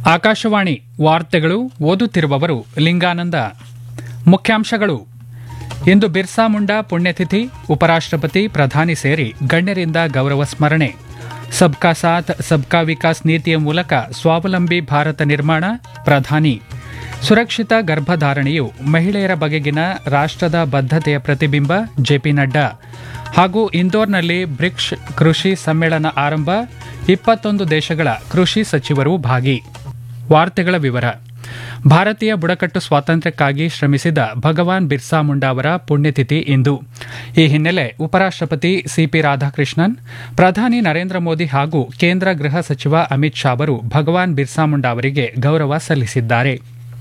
ಆಕಾಶವಾಣಿ ವಾರ್ತೆಗಳು ಓದುತ್ತಿರುವವರು ಲಿಂಗಾನಂದ ಮುಖ್ಯಾಂಶಗಳು ಇಂದು ಬಿರ್ಸಾ ಮುಂಡಾ ಪುಣ್ಯತಿಥಿ ಉಪರಾಷ್ಟ್ರಪತಿ ಪ್ರಧಾನಿ ಸೇರಿ ಗಣ್ಯರಿಂದ ಗೌರವ ಸ್ಮರಣೆ ಸಬ್ಕಾ ಸಾಥ್ ಸಬ್ಕಾ ವಿಕಾಸ್ ನೀತಿಯ ಮೂಲಕ ಸ್ವಾವಲಂಬಿ ಭಾರತ ನಿರ್ಮಾಣ ಪ್ರಧಾನಿ ಸುರಕ್ಷಿತ ಗರ್ಭಧಾರಣೆಯು ಮಹಿಳೆಯರ ಬಗೆಗಿನ ರಾಷ್ಟ್ರದ ಬದ್ಧತೆಯ ಪ್ರತಿಬಿಂಬ ಜೆಪಿ ನಡ್ಡಾ ಹಾಗೂ ಇಂದೋರ್ನಲ್ಲಿ ಬ್ರಿಕ್ಸ್ ಕೃಷಿ ಸಮ್ಮೇಳನ ಆರಂಭ ಇಪ್ಪತ್ತೊಂದು ದೇಶಗಳ ಕೃಷಿ ಸಚಿವರು ಭಾಗಿ ವಾರ್ತೆಗಳ ವಿವರ ಭಾರತೀಯ ಬುಡಕಟ್ಟು ಸ್ವಾತಂತ್ರ್ಯಕ್ಕಾಗಿ ಶ್ರಮಿಸಿದ ಭಗವಾನ್ ಬಿರ್ಸಾ ಮುಂಡಾ ಅವರ ಪುಣ್ಯತಿಥಿ ಇಂದು ಈ ಹಿನ್ನೆಲೆ ಉಪರಾಷ್ಟ್ರಪತಿ ಸಿಪಿ ರಾಧಾಕೃಷ್ಣನ್ ಪ್ರಧಾನಿ ನರೇಂದ್ರ ಮೋದಿ ಹಾಗೂ ಕೇಂದ್ರ ಗೃಹ ಸಚಿವ ಅಮಿತ್ ಶಾ ಅವರು ಭಗವಾನ್ ಬಿರ್ಸಾ ಮುಂಡಾ ಅವರಿಗೆ ಗೌರವ ಸಲ್ಲಿಸಿದ್ದಾರೆ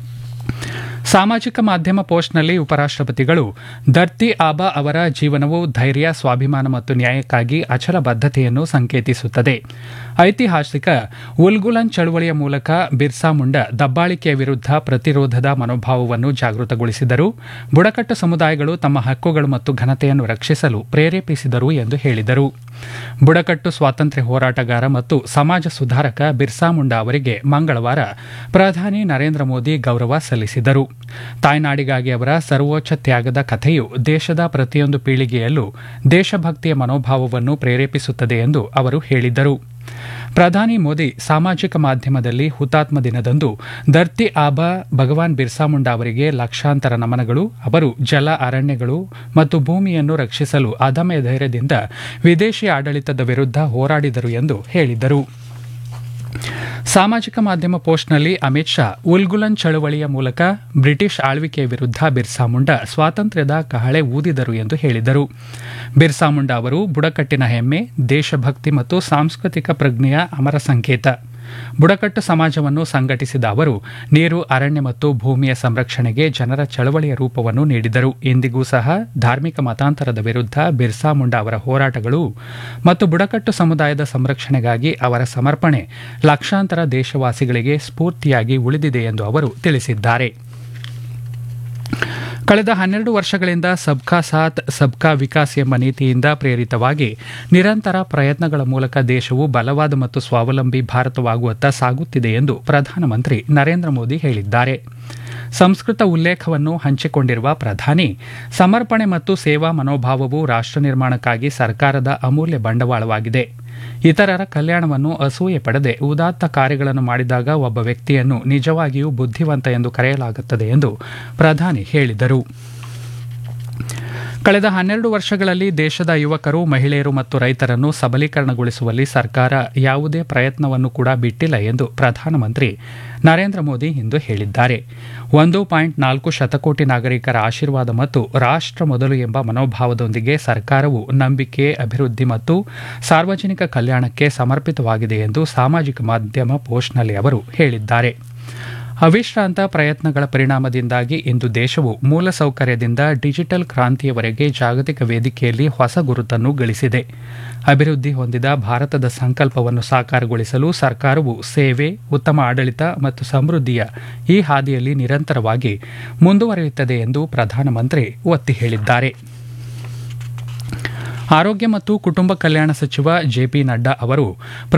ಸಾಮಾಜಿಕ ಮಾಧ್ಯಮ ಪೋಸ್ಟ್ನಲ್ಲಿ ಉಪರಾಷ್ಟ್ರಪತಿಗಳು ಧರ್ತಿ ಆಬಾ ಅವರ ಜೀವನವು ಧೈರ್ಯ ಸ್ವಾಭಿಮಾನ ಮತ್ತು ನ್ಯಾಯಕ್ಕಾಗಿ ಅಚಲ ಬದ್ಧತೆಯನ್ನು ಸಂಕೇತಿಸುತ್ತದೆ ಐತಿಹಾಸಿಕ ಉಲ್ಗುಲನ್ ಚಳುವಳಿಯ ಮೂಲಕ ಬಿರ್ಸಾ ಮುಂಡಾ ದಬ್ಬಾಳಿಕೆಯ ವಿರುದ್ಧ ಪ್ರತಿರೋಧದ ಮನೋಭಾವವನ್ನು ಜಾಗೃತಗೊಳಿಸಿದರು ಬುಡಕಟ್ಟು ಸಮುದಾಯಗಳು ತಮ್ಮ ಹಕ್ಕುಗಳು ಮತ್ತು ಘನತೆಯನ್ನು ರಕ್ಷಿಸಲು ಪ್ರೇರೇಪಿಸಿದರು ಎಂದು ಹೇಳಿದರು ಬುಡಕಟ್ಟು ಸ್ವಾತಂತ್ರ್ಯ ಹೋರಾಟಗಾರ ಮತ್ತು ಸಮಾಜ ಸುಧಾರಕ ಬಿರ್ಸಾ ಮುಂಡಾ ಅವರಿಗೆ ಮಂಗಳವಾರ ಪ್ರಧಾನಿ ನರೇಂದ್ರ ಮೋದಿ ಗೌರವ ಸಲ್ಲಿಸಿದರು ತಾಯ್ನಾಡಿಗಾಗಿ ಅವರ ಸರ್ವೋಚ್ಚ ತ್ಯಾಗದ ಕಥೆಯು ದೇಶದ ಪ್ರತಿಯೊಂದು ಪೀಳಿಗೆಯಲ್ಲೂ ದೇಶಭಕ್ತಿಯ ಮನೋಭಾವವನ್ನು ಪ್ರೇರೇಪಿಸುತ್ತದೆ ಎಂದು ಅವರು ಹೇಳಿದರು ಪ್ರಧಾನಿ ಮೋದಿ ಸಾಮಾಜಿಕ ಮಾಧ್ಯಮದಲ್ಲಿ ಹುತಾತ್ಮ ದಿನದಂದು ಧರ್ತಿ ಆಬಾ ಭಗವಾನ್ ಬಿರ್ಸಾ ಮುಂಡಾ ಅವರಿಗೆ ಲಕ್ಷಾಂತರ ನಮನಗಳು ಅವರು ಜಲ ಅರಣ್ಯಗಳು ಮತ್ತು ಭೂಮಿಯನ್ನು ರಕ್ಷಿಸಲು ಅದಮ್ಯ ಧೈರ್ಯದಿಂದ ವಿದೇಶಿ ಆಡಳಿತದ ವಿರುದ್ಧ ಹೋರಾಡಿದರು ಎಂದು ಹೇಳಿದರು ಸಾಮಾಜಿಕ ಮಾಧ್ಯಮ ಪೋಸ್ಟ್ನಲ್ಲಿ ಅಮಿತ್ ಶಾ ಉಲ್ಗುಲನ್ ಚಳುವಳಿಯ ಮೂಲಕ ಬ್ರಿಟಿಷ್ ಆಳ್ವಿಕೆಯ ವಿರುದ್ಧ ಬಿರ್ಸಾ ಮುಂಡಾ ಸ್ವಾತಂತ್ರ್ಯದ ಕಹಳೆ ಊದಿದರು ಎಂದು ಹೇಳಿದರು ಬಿರ್ಸಾ ಮುಂಡಾ ಅವರು ಬುಡಕಟ್ಟಿನ ಹೆಮ್ಮೆ ದೇಶಭಕ್ತಿ ಮತ್ತು ಸಾಂಸ್ಕೃತಿಕ ಪ್ರಜ್ಞೆಯ ಅಮರ ಸಂಕೇತ ಬುಡಕಟ್ಟು ಸಮಾಜವನ್ನು ಸಂಘಟಿಸಿದ ಅವರು ನೀರು ಅರಣ್ಯ ಮತ್ತು ಭೂಮಿಯ ಸಂರಕ್ಷಣೆಗೆ ಜನರ ಚಳವಳಿಯ ರೂಪವನ್ನು ನೀಡಿದರು ಇಂದಿಗೂ ಸಹ ಧಾರ್ಮಿಕ ಮತಾಂತರದ ವಿರುದ್ಧ ಬಿರ್ಸಾ ಮುಂಡಾ ಅವರ ಹೋರಾಟಗಳು ಮತ್ತು ಬುಡಕಟ್ಟು ಸಮುದಾಯದ ಸಂರಕ್ಷಣೆಗಾಗಿ ಅವರ ಸಮರ್ಪಣೆ ಲಕ್ಷಾಂತರ ದೇಶವಾಸಿಗಳಿಗೆ ಸ್ಫೂರ್ತಿಯಾಗಿ ಉಳಿದಿದೆ ಎಂದು ಅವರು ತಿಳಿಸಿದ್ದಾರೆ ಕಳೆದ ಹನ್ನೆರಡು ವರ್ಷಗಳಿಂದ ಸಬ್ಕಾ ಸಾಥ್ ಸಬ್ಕಾ ವಿಕಾಸ್ ಎಂಬ ನೀತಿಯಿಂದ ಪ್ರೇರಿತವಾಗಿ ನಿರಂತರ ಪ್ರಯತ್ನಗಳ ಮೂಲಕ ದೇಶವು ಬಲವಾದ ಮತ್ತು ಸ್ವಾವಲಂಬಿ ಭಾರತವಾಗುವತ್ತ ಸಾಗುತ್ತಿದೆ ಎಂದು ಪ್ರಧಾನಮಂತ್ರಿ ನರೇಂದ್ರ ಮೋದಿ ಹೇಳಿದ್ದಾರೆ ಸಂಸ್ಕೃತ ಉಲ್ಲೇಖವನ್ನು ಹಂಚಿಕೊಂಡಿರುವ ಪ್ರಧಾನಿ ಸಮರ್ಪಣೆ ಮತ್ತು ಸೇವಾ ಮನೋಭಾವವು ರಾಷ್ಟ್ರ ನಿರ್ಮಾಣಕ್ಕಾಗಿ ಸರ್ಕಾರದ ಅಮೂಲ್ಯ ಬಂಡವಾಳವಾಗಿದೆ ಇತರರ ಕಲ್ಯಾಣವನ್ನು ಅಸೂಯೆ ಪಡೆದೆ ಉದಾತ್ತ ಕಾರ್ಯಗಳನ್ನು ಮಾಡಿದಾಗ ಒಬ್ಬ ವ್ಯಕ್ತಿಯನ್ನು ನಿಜವಾಗಿಯೂ ಬುದ್ಧಿವಂತ ಎಂದು ಕರೆಯಲಾಗುತ್ತದೆ ಎಂದು ಪ್ರಧಾನಿ ಹೇಳಿದರು ಕಳೆದ ಹನ್ನೆರಡು ವರ್ಷಗಳಲ್ಲಿ ದೇಶದ ಯುವಕರು ಮಹಿಳೆಯರು ಮತ್ತು ರೈತರನ್ನು ಸಬಲೀಕರಣಗೊಳಿಸುವಲ್ಲಿ ಸರ್ಕಾರ ಯಾವುದೇ ಪ್ರಯತ್ನವನ್ನು ಕೂಡ ಬಿಟ್ಟಿಲ್ಲ ಎಂದು ಪ್ರಧಾನಮಂತ್ರಿ ನರೇಂದ್ರ ಮೋದಿ ಇಂದು ಹೇಳಿದ್ದಾರೆ ಒಂದು ಪಾಯಿಂಟ್ ನಾಲ್ಕು ಶತಕೋಟಿ ನಾಗರಿಕರ ಆಶೀರ್ವಾದ ಮತ್ತು ರಾಷ್ಟ್ರ ಮೊದಲು ಎಂಬ ಮನೋಭಾವದೊಂದಿಗೆ ಸರ್ಕಾರವು ನಂಬಿಕೆ ಅಭಿವೃದ್ಧಿ ಮತ್ತು ಸಾರ್ವಜನಿಕ ಕಲ್ಯಾಣಕ್ಕೆ ಸಮರ್ಪಿತವಾಗಿದೆ ಎಂದು ಸಾಮಾಜಿಕ ಮಾಧ್ಯಮ ಪೋಸ್ಟ್ನಲ್ಲಿ ಅವರು ಹೇಳಿದ್ದಾರೆ ಅವಿಶ್ರಾಂತ ಪ್ರಯತ್ನಗಳ ಪರಿಣಾಮದಿಂದಾಗಿ ಇಂದು ದೇಶವು ಮೂಲಸೌಕರ್ಯದಿಂದ ಡಿಜಿಟಲ್ ಕ್ರಾಂತಿಯವರೆಗೆ ಜಾಗತಿಕ ವೇದಿಕೆಯಲ್ಲಿ ಹೊಸ ಗುರುತನ್ನು ಗಳಿಸಿದೆ ಅಭಿವೃದ್ಧಿ ಹೊಂದಿದ ಭಾರತದ ಸಂಕಲ್ಪವನ್ನು ಸಾಕಾರಗೊಳಿಸಲು ಸರ್ಕಾರವು ಸೇವೆ ಉತ್ತಮ ಆಡಳಿತ ಮತ್ತು ಸಮೃದ್ಧಿಯ ಈ ಹಾದಿಯಲ್ಲಿ ನಿರಂತರವಾಗಿ ಮುಂದುವರಿಯುತ್ತದೆ ಎಂದು ಪ್ರಧಾನಮಂತ್ರಿ ಒತ್ತಿ ಹೇಳಿದ್ದಾರೆ ಆರೋಗ್ಯ ಮತ್ತು ಕುಟುಂಬ ಕಲ್ಯಾಣ ಸಚಿವ ಜೆಪಿ ನಡ್ಡಾ ಅವರು